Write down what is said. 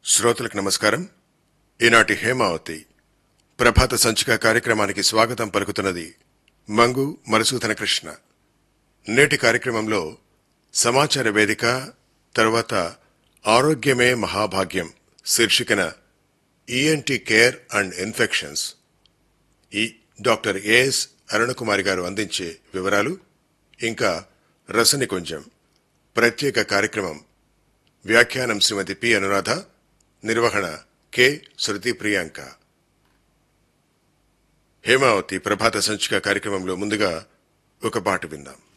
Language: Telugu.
శ్రోతలకు నమస్కారం ఈనాటి హేమావతి ప్రభాత సంచిక కార్యక్రమానికి స్వాగతం పలుకుతున్నది మంగు మరుసూతన కృష్ణ నేటి కార్యక్రమంలో సమాచార వేదిక తర్వాత ఆరోగ్యమే మహాభాగ్యం శీర్షికన ఈఎన్టీ కేర్ అండ్ ఇన్ఫెక్షన్స్ ఈ డాక్టర్ ఏఎస్ అరుణకుమారి గారు అందించే వివరాలు ఇంకా రసనికుంజం ప్రత్యేక కార్యక్రమం వ్యాఖ్యానం శ్రీమతి పి అనురాధ నిర్వహణ కె శృతి ప్రియాంక హేమావతి ప్రభాత సంచిక కార్యక్రమంలో ముందుగా ఒక పాట విందాం